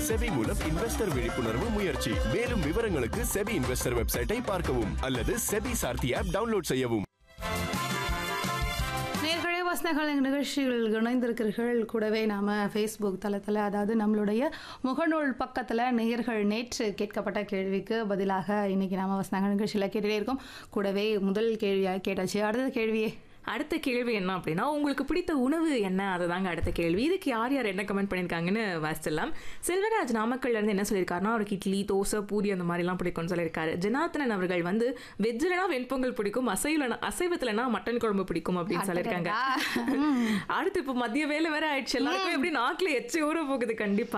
SEBI மூலம் investor விழிப்புணர்வு முயற்சி மேலும் விவரங்களுக்கு செபி இன்வெஸ்டர் வெப்சைட்டை பார்க்கவும் அல்லது செபி சார்த்தி ஆப் டவுன்லோட் செய்யவும் நேர்களே வசனங்கள் நிகழ்ச்சிகள் இணைந்திருக்கிறீர்கள் கூடவே நாம் ஃபேஸ்புக் தளத்தில் அதாவது நம்மளுடைய முகநூல் பக்கத்தில் நேயர்கள் நேற்று கேட்கப்பட்ட கேள்விக்கு பதிலாக இன்னைக்கு நாம வசனங்கள் நிகழ்ச்சியில் கேட்டுட்டே இருக்கோம் கூடவே முதல் கேள்வியாக கேட்டாச்சு அடுத்த கேள்வியே அடுத்த கேள்வி என்ன அப்படின்னா உங்களுக்கு பிடித்த உணவு என்ன அதுதாங்க அடுத்த கேள்வி இதுக்கு யார் யார் என்ன கமெண்ட் பண்ணியிருக்காங்கன்னு வாசிச்சிடலாம் செல்வராஜ் நாமக்கல்ல இருந்து என்ன சொல்லியிருக்காருன்னா அவருக்கு இட்லி தோசை பூரி அந்த மாதிரிலாம் பிடிக்கும்னு சொல்லியிருக்காரு ஜனார்த்தனன் அவர்கள் வந்து வெஜ்ஜிலனா வெண்பொங்கல் பிடிக்கும் அசைவலனா அசைவத்துலனா மட்டன் குழம்பு பிடிக்கும் அப்படின்னு சொல்லியிருக்காங்க அடுத்து இப்போ மதிய வேலை வேற ஆயிடுச்சு எல்லாருக்கும் எப்படி நாக்குல எச்சு ஊற போகுது கண்டிப்பா